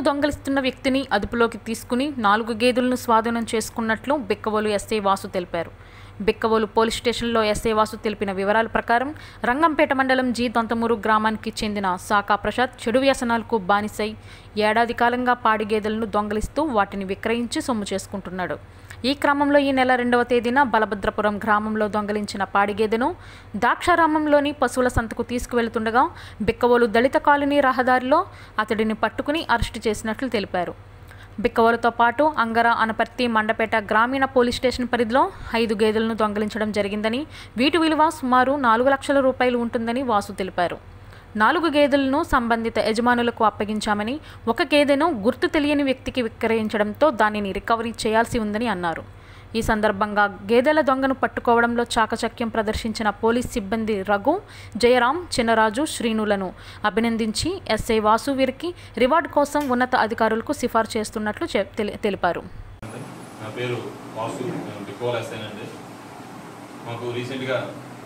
దొంగలిస్తున్న వ్యక్తిని అదుపులోకి తీసుకుని నాలుగు గేదెలను స్వాధీనం చేసుకున్నట్లు బిక్కవోలు ఎస్ఐ వాసు తెలిపారు బిక్కవోలు పోలీస్ స్టేషన్లో ఎస్ఐ వాసు తెలిపిన వివరాల ప్రకారం రంగంపేట మండలం జీ దొంతమూరు గ్రామానికి చెందిన సాకా ప్రసాద్ చెడు వ్యసనాలకు బానిసై ఏడాది కాలంగా పాడి గేదెలను దొంగలిస్తూ వాటిని విక్రయించి సొమ్ము చేసుకుంటున్నాడు ఈ క్రమంలో ఈ నెల రెండవ తేదీన బలభద్రపురం గ్రామంలో దొంగలించిన పాడిగేదెను దాక్షారామంలోని పశువుల సంతకు తీసుకువెళ్తుండగా బిక్కవోలు దళిత కాలనీ రహదారిలో అతడిని పట్టుకుని అరెస్టు చేసినట్లు తెలిపారు బిక్కవోలుతో పాటు అంగర అనపర్తి మండపేట గ్రామీణ పోలీస్ స్టేషన్ పరిధిలో ఐదు గేదెలను దొంగలించడం జరిగిందని వీటి విలువ సుమారు నాలుగు లక్షల రూపాయలు ఉంటుందని వాసు తెలిపారు నాలుగు గేదెలను సంబంధిత యజమానులకు అప్పగించామని ఒక గేదెను గుర్తు తెలియని వ్యక్తికి విక్రయించడంతో దానిని రికవరీ చేయాల్సి ఉందని అన్నారు ఈ సందర్భంగా గేదెల దొంగను పట్టుకోవడంలో చాకచక్యం ప్రదర్శించిన పోలీస్ సిబ్బంది రఘు జయరాం చిన్నరాజు శ్రీనులను అభినందించి ఎస్ఐ వాసు వీరికి రివార్డు కోసం ఉన్నత అధికారులకు సిఫార్సు చేస్తున్నట్లు చె- తెలి- తెలిపారు నా పేరు వాసు నేను బికోల్ ఎస్ఐనండి మాకు రీసెంట్గా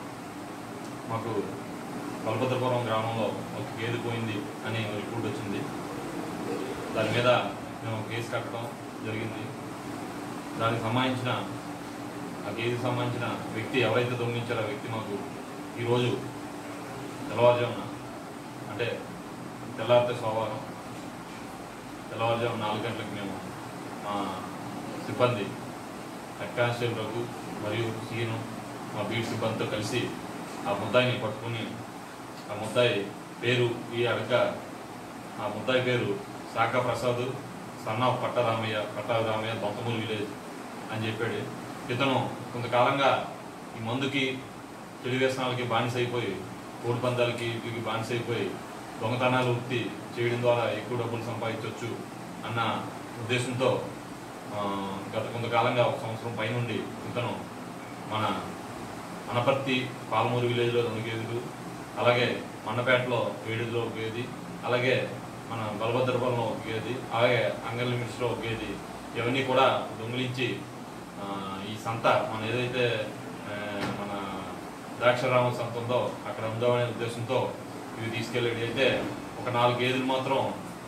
మాకు బలభద్రపురం గ్రామంలో ఒక గేదె పోయింది అని రిపోర్ట్ వచ్చింది దాని మీద మేము కేసు కట్టడం జరిగింది దానికి సంబంధించిన ఆ గేదెకి సంబంధించిన వ్యక్తి ఎవరైతే దొంగిలించారో ఆ వ్యక్తి మాకు ఈరోజు తెల్లవారుజామున అంటే తెల్లారితే సోమవారం తెల్లవారుజాము నాలుగు గంటలకు మేము మా సిబ్బంది హెడ్ కానిస్టేబుల్ రఘు మరియు సీను మా బీట్ సిబ్బందితో కలిసి ఆ ముద్దాయిని పట్టుకుని ఆ ముద్దాయి పేరు ఈ అడక ఆ ముద్దాయి పేరు శాఖ ప్రసాద్ సన్న పట్టరామయ్య పట్టారామయ్య దొంతమూరు విలేజ్ అని చెప్పాడు ఇతను కొంతకాలంగా ఈ మందుకి చెడు వ్యసనాలకి బానిస అయిపోయి కోడి పందాలకి వీటికి బానిస అయిపోయి దొంగతనాలు వృత్తి చేయడం ద్వారా ఎక్కువ డబ్బులు సంపాదించవచ్చు అన్న ఉద్దేశంతో ఆ, గత కొంతకాలంగా ఒక సంవత్సరం పైనుండి ఇతను మన అనపర్తి పాలమూరు విలేజ్లో రెండు గేదెలు అలాగే మన్నపేటలో ఏడులో ఒక గేది అలాగే మన బలభద్రపురంలో ఒక గేది అలాగే అంగల్ లిమిట్స్లో ఒక గేది ఇవన్నీ కూడా దొంగిలించి ఆ, ఈ సంత మన ఏదైతే ఆ, మన ద్రాక్షరామ సంత ఉందో అక్కడ ఉందో అనే ఉద్దేశంతో ఇవి తీసుకెళ్ళేది అయితే ఒక నాలుగు గేదెలు మాత్రం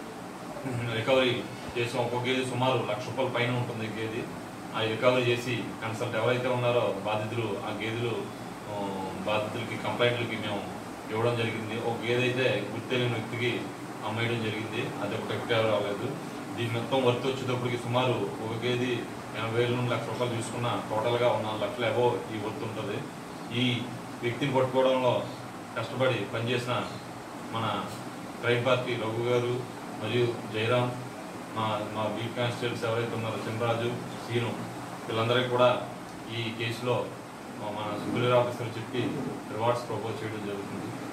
రికవరీ చేసాం ఒక్కొక్క గేదె సుమారు లక్ష రూపాయల పైన ఉంటుంది ఈ గేదె ఆ రికవరీ చేసి కన్సల్ట్ ఎవరైతే ఉన్నారో బాధితులు ఆ గేదెలు ఆ, బాధితులకి కంప్లైంట్లకి మేము ఇవ్వడం జరిగింది ఒక గేదె అయితే గుర్తెలిగిన వ్యక్తికి అమ్మేయడం జరిగింది అది ఒకటి రికవరీ అవ్వలేదు దీని మొత్తం వర్త్ వచ్చేటప్పటికి సుమారు ఒక గేది ఎనభై వేల నుండి లక్ష రూపాయలు తీసుకున్న టోటల్గా ఒక నాలుగు లక్షల అబో ఈ వర్త్ ఉంటుంది ఈ వ్యక్తిని పట్టుకోవడంలో కష్టపడి పనిచేసిన మన ట్రైబ్ పార్టీ రఘు గారు మరియు జయరాం మా మా బీట్ కానిస్టేబుల్స్ ఎవరైతే ఉన్నారో చంద్రరాజు సీను వీళ్ళందరికీ కూడా ఈ కేసులో మా- మన సుపీరియర్ ఆఫీసర్ చెప్పి రివార్డ్స్ ప్రపోజ్ చేయడం జరుగుతుంది